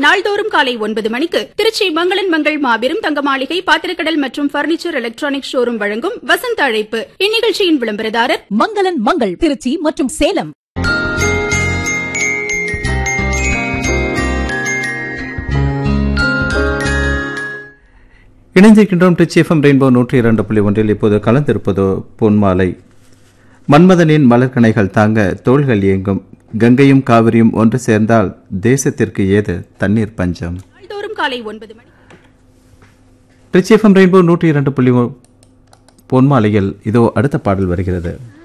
நாள்தோறும் காலை ஒன்பது மணிக்கு திருச்சி மங்களன் மங்கள் மாபெரும் தங்க மாளிகை பாத்திரக்கடல் மற்றும் பர்னிச்சர் எலக்ட்ரானிக் ஷோரூம் வழங்கும் வசந்த அழைப்பு இந்நிகழ்ச்சியின் விளம்பரதாரர் மங்களன் மங்கள் திருச்சி மற்றும் சேலம் இணைந்திருக்கின்றோம் ட்ரிச்சி எஃப்எம் ரெயின்போ நூற்றி இரண்டு புள்ளி ஒன்றில் இப்போது கலந்திருப்பதோ பொன்மாலை மன்மதனின் மலர்கணைகள் தாங்க தோள்கள் இயங்கும் கங்கையும் காவிரியும் ஒன்று சேர்ந்தால் தேசத்திற்கு ஏது தண்ணீர் பஞ்சம் நாள்தோறும் காலை ஒன்பது மணி ட்ரிச்சி எஃப்எம் ரெயின்போ நூற்றி இரண்டு புள்ளி ஒ- பொன்மாலையில் இதோ அடுத்த பாடல் வருகிறது